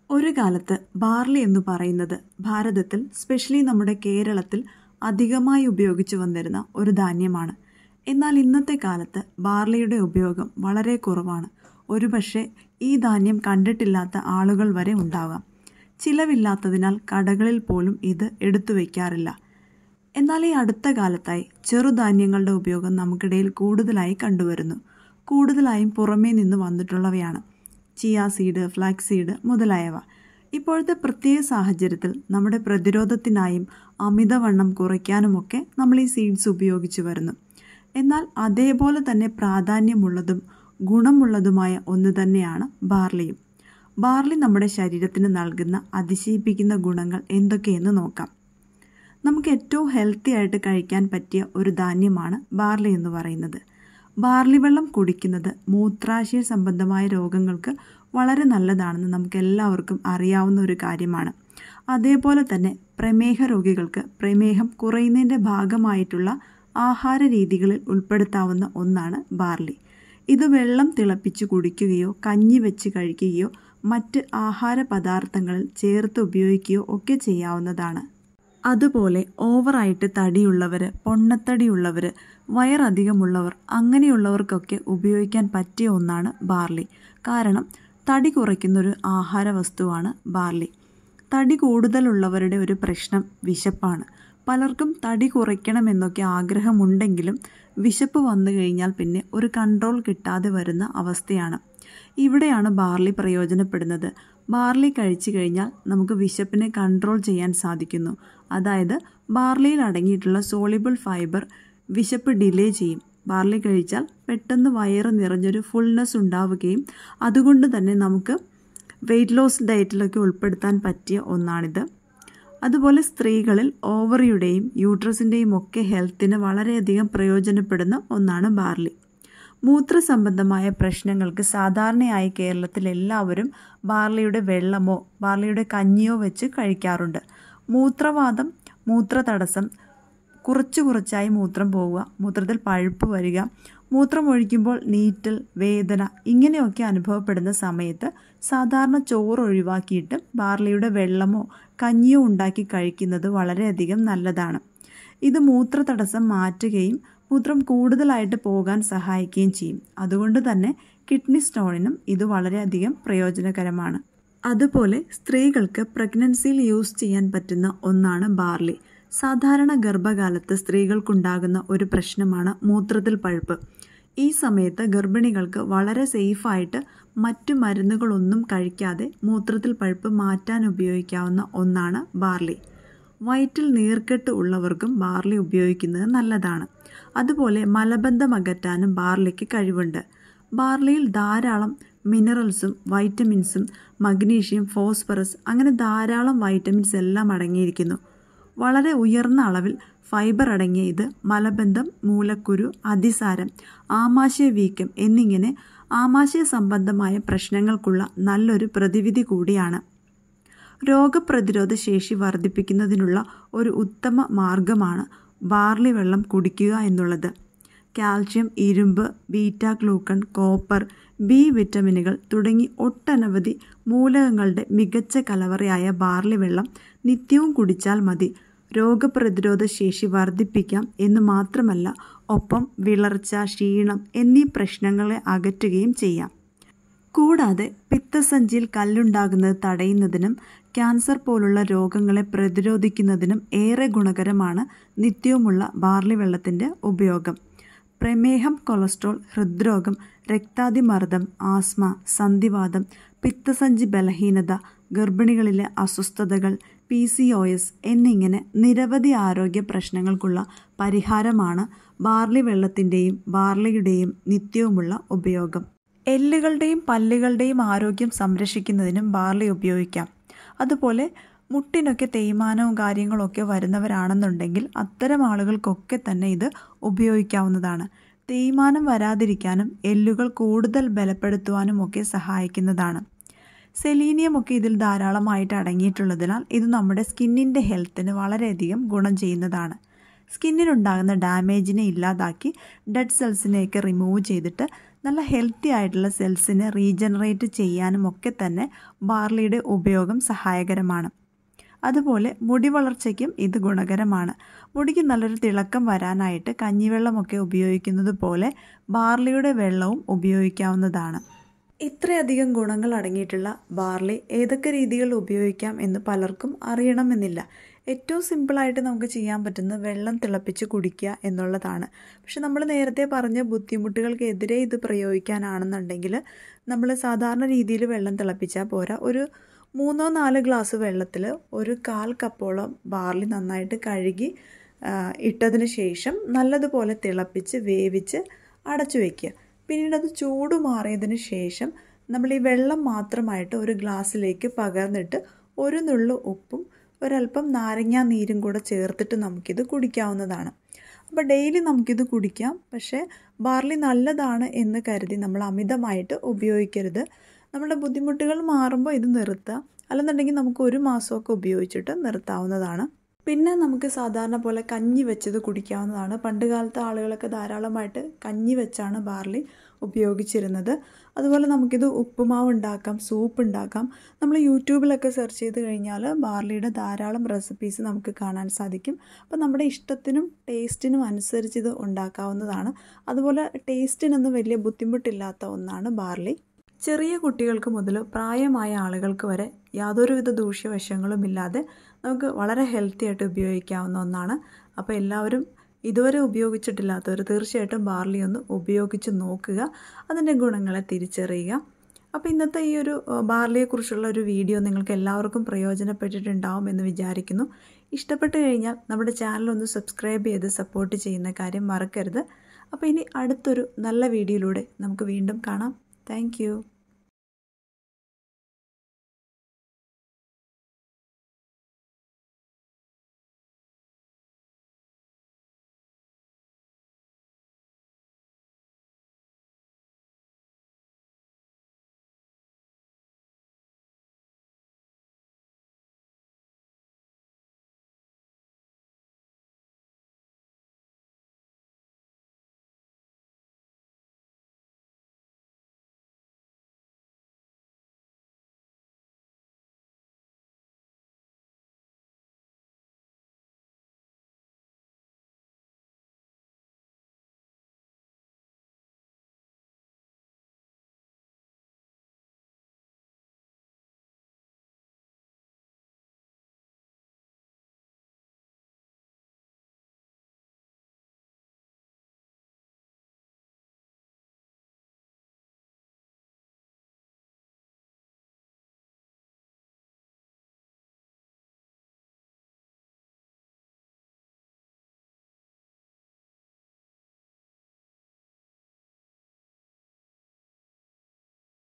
ഒരു കാലത്ത് ബാർലി എന്ന് പറയുന്നത് ഭാരതത്തിൽ സ്പെഷ്യലി നമ്മുടെ കേരളത്തിൽ അധികമായി ഉപയോഗിച്ചു വന്നിരുന്ന ഒരു ധാന്യമാണ് എന്നാൽ ഇന്നത്തെ കാലത്ത് ബാർലിയുടെ ഉപയോഗം വളരെ കുറവാണ് ഒരുപക്ഷെ ഈ ധാന്യം കണ്ടിട്ടില്ലാത്ത ആളുകൾ വരെ ഉണ്ടാകാം ചിലവില്ലാത്തതിനാൽ കടകളിൽ പോലും ഇത് എടുത്തു വയ്ക്കാറില്ല എന്നാൽ ഈ അടുത്ത കാലത്തായി ചെറുധാന്യങ്ങളുടെ ഉപയോഗം നമുക്കിടയിൽ കൂടുതലായി കണ്ടുവരുന്നു കൂടുതലായും പുറമേ നിന്ന് വന്നിട്ടുള്ളവയാണ് ചിയ സീഡ് ഫ്ലാക്സ് സീഡ് മുതലായവ ഇപ്പോഴത്തെ പ്രത്യേക സാഹചര്യത്തിൽ നമ്മുടെ പ്രതിരോധത്തിനായും അമിതവണ്ണം കുറയ്ക്കാനുമൊക്കെ നമ്മൾ ഈ സീഡ്സ് ഉപയോഗിച്ചു വരുന്നു എന്നാൽ അതേപോലെ തന്നെ പ്രാധാന്യമുള്ളതും ഗുണമുള്ളതുമായ ഒന്ന് തന്നെയാണ് ബാർലിയും ബാർലി നമ്മുടെ ശരീരത്തിന് നൽകുന്ന അതിശയിപ്പിക്കുന്ന ഗുണങ്ങൾ എന്തൊക്കെയെന്ന് നോക്കാം നമുക്ക് ഏറ്റവും ഹെൽത്തി ആയിട്ട് കഴിക്കാൻ പറ്റിയ ഒരു ധാന്യമാണ് ബാർലി എന്ന് പറയുന്നത് ബാർലി വെള്ളം കുടിക്കുന്നത് മൂത്രാശയ സംബന്ധമായ രോഗങ്ങൾക്ക് വളരെ നല്ലതാണെന്ന് നമുക്ക് എല്ലാവർക്കും അറിയാവുന്ന ഒരു കാര്യമാണ് അതേപോലെ തന്നെ പ്രമേഹ രോഗികൾക്ക് പ്രമേഹം കുറയുന്നതിൻ്റെ ഭാഗമായിട്ടുള്ള ആഹാര രീതികളിൽ ഉൾപ്പെടുത്താവുന്ന ഒന്നാണ് ബാർലി ഇത് വെള്ളം തിളപ്പിച്ച് കുടിക്കുകയോ കഞ്ഞി വെച്ച് കഴിക്കുകയോ മറ്റ് ആഹാര പദാർത്ഥങ്ങളിൽ ചേർത്ത് ഉപയോഗിക്കുകയോ ഒക്കെ ചെയ്യാവുന്നതാണ് അതുപോലെ ഓവറായിട്ട് തടിയുള്ളവർ പൊണ്ണത്തടിയുള്ളവർ വയറധികമുള്ളവർ അങ്ങനെയുള്ളവർക്കൊക്കെ ഉപയോഗിക്കാൻ പറ്റിയ ഒന്നാണ് ബാർലി കാരണം തടി കുറയ്ക്കുന്നൊരു ആഹാര വസ്തുവാണ് ബാർലി തടി കൂടുതലുള്ളവരുടെ ഒരു പ്രശ്നം വിശപ്പാണ് പലർക്കും തടി കുറയ്ക്കണമെന്നൊക്കെ ആഗ്രഹമുണ്ടെങ്കിലും വിശപ്പ് വന്നു കഴിഞ്ഞാൽ പിന്നെ ഒരു കൺട്രോൾ കിട്ടാതെ വരുന്ന അവസ്ഥയാണ് ഇവിടെയാണ് ബാർലി പ്രയോജനപ്പെടുന്നത് ബാർലി കഴിച്ചു കഴിഞ്ഞാൽ നമുക്ക് വിശപ്പിനെ കൺട്രോൾ ചെയ്യാൻ സാധിക്കുന്നു അതായത് ബാർലിയിൽ അടങ്ങിയിട്ടുള്ള സോളിബിൾ ഫൈബർ വിശപ്പ് ഡിലേ ചെയ്യും ബാർലി കഴിച്ചാൽ പെട്ടെന്ന് വയറ് നിറഞ്ഞൊരു ഫുൾനെസ് ഉണ്ടാവുകയും അതുകൊണ്ട് തന്നെ നമുക്ക് വെയിറ്റ് ലോസ് ഡയറ്റിലൊക്കെ ഉൾപ്പെടുത്താൻ പറ്റിയ ഒന്നാണിത് അതുപോലെ സ്ത്രീകളിൽ ഓവറിയുടെയും യൂട്രസിൻ്റെയും ഒക്കെ ഹെൽത്തിന് വളരെയധികം പ്രയോജനപ്പെടുന്ന ഒന്നാണ് ബാർലി മൂത്രസംബന്ധമായ പ്രശ്നങ്ങൾക്ക് സാധാരണയായി കേരളത്തിൽ എല്ലാവരും ബാർലിയുടെ വെള്ളമോ ബാർലിയുടെ കഞ്ഞിയോ വെച്ച് കഴിക്കാറുണ്ട് മൂത്രവാദം മൂത്രതടസ്സം കുറച്ച് കുറച്ചായി മൂത്രം പോവുക മൂത്രത്തിൽ പഴുപ്പ് വരിക മൂത്രം ഒഴിക്കുമ്പോൾ നീറ്റൽ വേദന ഇങ്ങനെയൊക്കെ അനുഭവപ്പെടുന്ന സമയത്ത് സാധാരണ ചോറ് ഒഴിവാക്കിയിട്ട് ബാർലിയുടെ വെള്ളമോ കഞ്ഞിയോ ഉണ്ടാക്കി കഴിക്കുന്നത് വളരെയധികം നല്ലതാണ് ഇത് മൂത്രതടസ്സം മാറ്റുകയും മൂത്രം കൂടുതലായിട്ട് പോകാൻ സഹായിക്കുകയും ചെയ്യും അതുകൊണ്ട് തന്നെ കിഡ്നി സ്റ്റോണിനും ഇത് വളരെയധികം പ്രയോജനകരമാണ് അതുപോലെ സ്ത്രീകൾക്ക് പ്രഗ്നൻസിയിൽ യൂസ് ചെയ്യാൻ പറ്റുന്ന ഒന്നാണ് ബാർലി സാധാരണ ഗർഭകാലത്ത് സ്ത്രീകൾക്കുണ്ടാകുന്ന ഒരു പ്രശ്നമാണ് മൂത്രത്തിൽ പഴുപ്പ് ഈ സമയത്ത് ഗർഭിണികൾക്ക് വളരെ സേഫായിട്ട് മറ്റു മരുന്നുകളൊന്നും കഴിക്കാതെ മൂത്രത്തിൽ പഴുപ്പ് മാറ്റാൻ ഉപയോഗിക്കാവുന്ന ഒന്നാണ് ബാർലി വയറ്റിൽ നീർക്കെട്ട് ഉള്ളവർക്കും ബാർലി ഉപയോഗിക്കുന്നത് നല്ലതാണ് അതുപോലെ മലബന്ധം അകറ്റാനും ബാർലിക്ക് കഴിവുണ്ട് ബാർലിയിൽ ധാരാളം മിനറൽസും വൈറ്റമിൻസും മഗ്നീഷ്യം ഫോസ്ഫറസ് അങ്ങനെ ധാരാളം വൈറ്റമിൻസ് എല്ലാം അടങ്ങിയിരിക്കുന്നു വളരെ ഉയർന്ന അളവിൽ ഫൈബർ അടങ്ങിയ ഇത് മലബന്ധം മൂലക്കുരു അതിസാരം ആമാശയ വീക്കം എന്നിങ്ങനെ ആമാശയ സംബന്ധമായ പ്രശ്നങ്ങൾക്കുള്ള നല്ലൊരു പ്രതിവിധി കൂടിയാണ് രോഗപ്രതിരോധ ശേഷി വർദ്ധിപ്പിക്കുന്നതിനുള്ള ഒരു ഉത്തമ മാർഗമാണ് ബാർലി വെള്ളം കുടിക്കുക എന്നുള്ളത് കാൽഷ്യം ഇരുമ്പ് ബീറ്റ ഗ്ലൂക്കൺ കോപ്പർ ബി വിറ്റമിനുകൾ തുടങ്ങി ഒട്ടനവധി മൂലകങ്ങളുടെ മികച്ച കലവറയായ ബാർലി വെള്ളം നിത്യവും കുടിച്ചാൽ മതി രോഗപ്രതിരോധ ശേഷി വർദ്ധിപ്പിക്കാം എന്ന് മാത്രമല്ല ഒപ്പം വിളർച്ച ക്ഷീണം എന്നീ പ്രശ്നങ്ങളെ അകറ്റുകയും ചെയ്യാം കൂടാതെ പിത്തസഞ്ചിയിൽ കല്ലുണ്ടാകുന്നത് തടയുന്നതിനും ക്യാൻസർ പോലുള്ള രോഗങ്ങളെ പ്രതിരോധിക്കുന്നതിനും ഏറെ ഗുണകരമാണ് നിത്യവുമുള്ള ബാർലി വെള്ളത്തിൻ്റെ ഉപയോഗം പ്രമേഹം കൊളസ്ട്രോൾ ഹൃദ്രോഗം രക്താതിമർദ്ദം ആസ്മ സന്ധിവാദം പിത്തസഞ്ചി ബലഹീനത ഗർഭിണികളിലെ അസ്വസ്ഥതകൾ പി സി ഒ എസ് എന്നിങ്ങനെ നിരവധി ആരോഗ്യ പ്രശ്നങ്ങൾക്കുള്ള പരിഹാരമാണ് ബാർലി വെള്ളത്തിൻ്റെയും ബാർലിയുടെയും നിത്യവുമുള്ള ഉപയോഗം എല്ലുകളുടെയും പല്ലുകളുടെയും ആരോഗ്യം സംരക്ഷിക്കുന്നതിനും ബാർലി ഉപയോഗിക്കാം അതുപോലെ മുട്ടിനൊക്കെ തേയ്മാനവും കാര്യങ്ങളൊക്കെ വരുന്നവരാണെന്നുണ്ടെങ്കിൽ അത്തരം ആളുകൾക്കൊക്കെ തന്നെ ഇത് ഉപയോഗിക്കാവുന്നതാണ് തേയ്മാനം വരാതിരിക്കാനും എല്ലുകൾ കൂടുതൽ ബലപ്പെടുത്തുവാനും ഒക്കെ സഹായിക്കുന്നതാണ് സെലീനിയം ഒക്കെ ഇതിൽ ധാരാളമായിട്ട് അടങ്ങിയിട്ടുള്ളതിനാൽ ഇത് നമ്മുടെ സ്കിന്നിൻ്റെ ഹെൽത്തിന് വളരെയധികം ഗുണം ചെയ്യുന്നതാണ് സ്കിന്നിനുണ്ടാകുന്ന ഡാമേജിനെ ഇല്ലാതാക്കി ഡെഡ് സെൽസിനെയൊക്കെ റിമൂവ് ചെയ്തിട്ട് നല്ല ഹെൽത്തി ആയിട്ടുള്ള സെൽസിനെ റീജനറേറ്റ് ചെയ്യാനും ഒക്കെ തന്നെ ബാർലിയുടെ ഉപയോഗം സഹായകരമാണ് അതുപോലെ മുടി വളർച്ചയ്ക്കും ഇത് ഗുണകരമാണ് മുടിക്ക് നല്ലൊരു തിളക്കം വരാനായിട്ട് കഞ്ഞിവെള്ളമൊക്കെ ഉപയോഗിക്കുന്നത് പോലെ ബാർലിയുടെ വെള്ളവും ഉപയോഗിക്കാവുന്നതാണ് ഇത്രയധികം ഗുണങ്ങൾ അടങ്ങിയിട്ടുള്ള ബാർലി ഏതൊക്കെ രീതികളിൽ ഉപയോഗിക്കാം എന്ന് പലർക്കും അറിയണമെന്നില്ല ഏറ്റവും സിമ്പിളായിട്ട് നമുക്ക് ചെയ്യാൻ പറ്റുന്നത് വെള്ളം തിളപ്പിച്ച് കുടിക്കുക എന്നുള്ളതാണ് പക്ഷെ നമ്മൾ നേരത്തെ പറഞ്ഞ ബുദ്ധിമുട്ടുകൾക്കെതിരെ ഇത് പ്രയോഗിക്കാനാണെന്നുണ്ടെങ്കിൽ നമ്മൾ സാധാരണ രീതിയിൽ വെള്ളം തിളപ്പിച്ചാൽ പോരാ ഒരു മൂന്നോ നാല് ഗ്ലാസ് വെള്ളത്തിൽ ഒരു കാൽ കപ്പോളം ബാർലി നന്നായിട്ട് കഴുകി ഇട്ടതിന് ശേഷം നല്ലതുപോലെ തിളപ്പിച്ച് വേവിച്ച് അടച്ചു വയ്ക്കുക പിന്നീട് അത് ചൂട് മാറിയതിന് ശേഷം നമ്മൾ ഈ വെള്ളം മാത്രമായിട്ട് ഒരു ഗ്ലാസ്സിലേക്ക് പകർന്നിട്ട് ഒരു നുള്ളു ഉപ്പും ഒരല്പം നാരങ്ങാ നീരും കൂടെ ചേർത്തിട്ട് നമുക്കിത് കുടിക്കാവുന്നതാണ് അപ്പോൾ ഡെയിലി നമുക്കിത് കുടിക്കാം പക്ഷേ ബാർലി നല്ലതാണ് എന്ന് കരുതി നമ്മൾ അമിതമായിട്ട് ഉപയോഗിക്കരുത് നമ്മുടെ ബുദ്ധിമുട്ടുകൾ മാറുമ്പോൾ ഇത് നിർത്തുക അല്ലെന്നുണ്ടെങ്കിൽ നമുക്ക് ഒരു മാസമൊക്കെ ഉപയോഗിച്ചിട്ട് നിർത്താവുന്നതാണ് പിന്നെ നമുക്ക് സാധാരണ പോലെ കഞ്ഞി വെച്ചത് കുടിക്കാവുന്നതാണ് പണ്ട് കാലത്തെ ആളുകളൊക്കെ ധാരാളമായിട്ട് കഞ്ഞി വെച്ചാണ് ബാർലി ഉപയോഗിച്ചിരുന്നത് അതുപോലെ നമുക്കിത് ഉപ്പുമാവ് ഉണ്ടാക്കാം സൂപ്പ് ഉണ്ടാക്കാം നമ്മൾ യൂട്യൂബിലൊക്കെ സെർച്ച് ചെയ്ത് കഴിഞ്ഞാൽ ബാർലിയുടെ ധാരാളം റെസിപ്പീസ് നമുക്ക് കാണാൻ സാധിക്കും അപ്പോൾ നമ്മുടെ ഇഷ്ടത്തിനും ടേസ്റ്റിനും അനുസരിച്ച് ഇത് ഉണ്ടാക്കാവുന്നതാണ് അതുപോലെ ടേസ്റ്റിനൊന്നും വലിയ ബുദ്ധിമുട്ടില്ലാത്ത ഒന്നാണ് ബാർലി ചെറിയ കുട്ടികൾക്ക് മുതൽ പ്രായമായ ആളുകൾക്ക് വരെ യാതൊരുവിധ ദൂഷ്യവശങ്ങളും ഇല്ലാതെ നമുക്ക് വളരെ ഹെൽത്തി ആയിട്ട് ഉപയോഗിക്കാവുന്ന ഒന്നാണ് അപ്പോൾ എല്ലാവരും ഇതുവരെ ഉപയോഗിച്ചിട്ടില്ലാത്തവർ തീർച്ചയായിട്ടും ബാർലി ഒന്ന് ഉപയോഗിച്ച് നോക്കുക അതിൻ്റെ ഗുണങ്ങളെ തിരിച്ചറിയുക അപ്പോൾ ഇന്നത്തെ ഈ ഒരു ബാർലിയെക്കുറിച്ചുള്ള ഒരു വീഡിയോ നിങ്ങൾക്ക് എല്ലാവർക്കും പ്രയോജനപ്പെട്ടിട്ടുണ്ടാവും എന്ന് വിചാരിക്കുന്നു ഇഷ്ടപ്പെട്ട് കഴിഞ്ഞാൽ നമ്മുടെ ചാനൽ ഒന്ന് സബ്സ്ക്രൈബ് ചെയ്ത് സപ്പോർട്ട് ചെയ്യുന്ന കാര്യം മറക്കരുത് അപ്പോൾ ഇനി അടുത്തൊരു നല്ല വീഡിയോയിലൂടെ നമുക്ക് വീണ്ടും കാണാം താങ്ക്